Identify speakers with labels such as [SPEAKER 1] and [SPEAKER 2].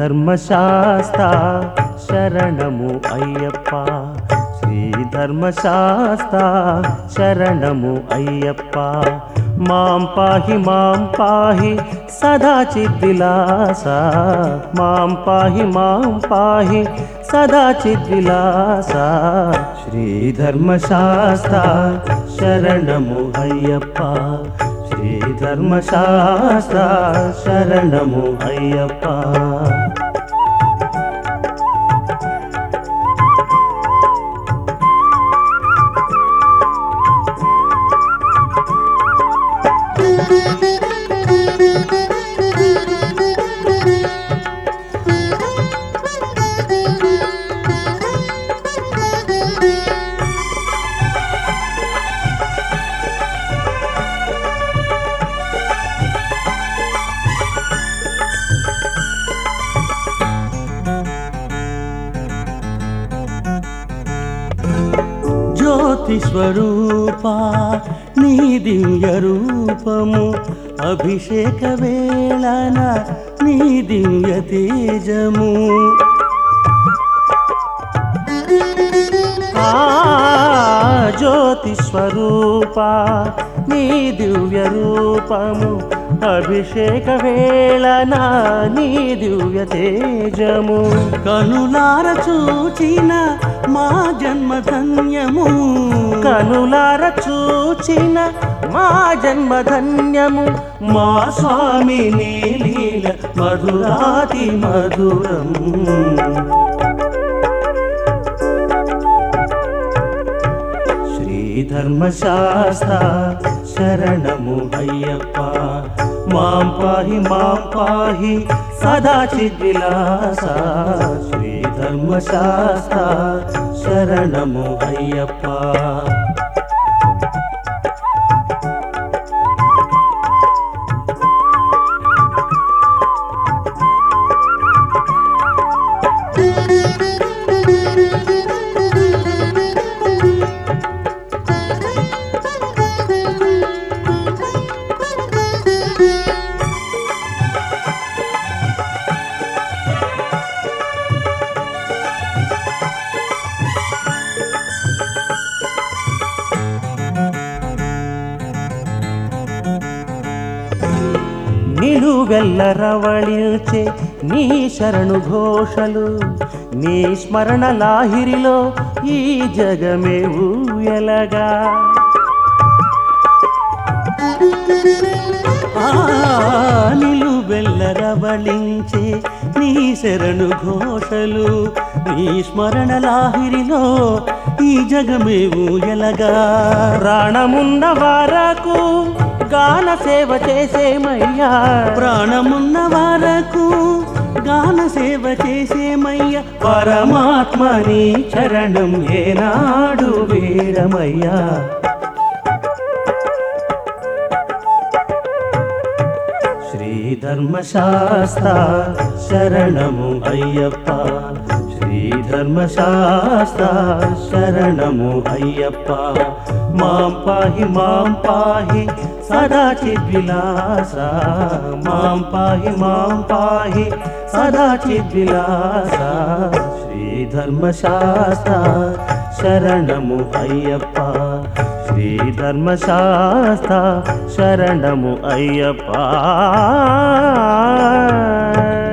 [SPEAKER 1] ధర్మశాస్త శరణము అయ్యప్ప శ్రీ ధర్మశాస్త శరణము అయ్యప్ప మాం పాహి మాం పాహి సదా చిద్విలాస మాం పాహి మాం పాహి సదా చిద్విలాస శ్రీ ధర్మశాస్త శరణము అయ్యప్ప శ్రీ ధర్మశాస్త్ర శరణము అయ్యప్ప జ్యోతి స్వరూప నీ దివ్య రూపము అభిషేక వేళన నీ దివ్య తేజము ఆ జ్యోతి స్వరూప నీ దివ్య రూపము అభిషేక వేళన నీ దివ్య తేజము
[SPEAKER 2] కనులార చూచిన మా జన్మ ధన్యము
[SPEAKER 1] కనులార చూచిన మా జన్మ ధన్యము
[SPEAKER 2] మా స్వామి నీలీల మధురాతి మధురం
[SPEAKER 1] శ్రీ ధర్మశాస్త్ర శరణము అయ్యప్ప మాం పాహి మాం పాహి సదా చిద్విలాస శ్రీ ధర్మశాస్త్ర శరణము అయ్యప్ప నిలువెల్లరవళిల్చే నీ శరణు ఘోషలు నీ స్మరణ లాహిరిలో ఈ జగమే ఊయలగా
[SPEAKER 2] ఆ నిలువెల్లరవళించే నీ శరణు ఘోషలు నీ స్మరణ లాహిరిలో ఈ జగమేవు ఎలగా
[SPEAKER 1] ప్రాణమున్న వరకు గాన సేవ చేసేమయ్యా
[SPEAKER 2] ప్రాణమున్న వరకు గాన సేవ చేసేమయ్య పరమాత్మని చరణం ఏనాడు వీడమయ్యా
[SPEAKER 1] శ్రీ ధర్మశాస్త్ర శరణము అయ్యప్ప శ్రీ ధర్మశాస్త్ర శరణము అయ్యప్ప మాం పాహి మాం పాహి సదా చిద్విలాస మాం పాహి మాం పాహి సదా చిద్విలాస శ్రీ ధర్మశాస్త్ర శరణము అయ్యప్ప శ్రీ ధర్మశాస్త్ర శరణము అయ్యప్ప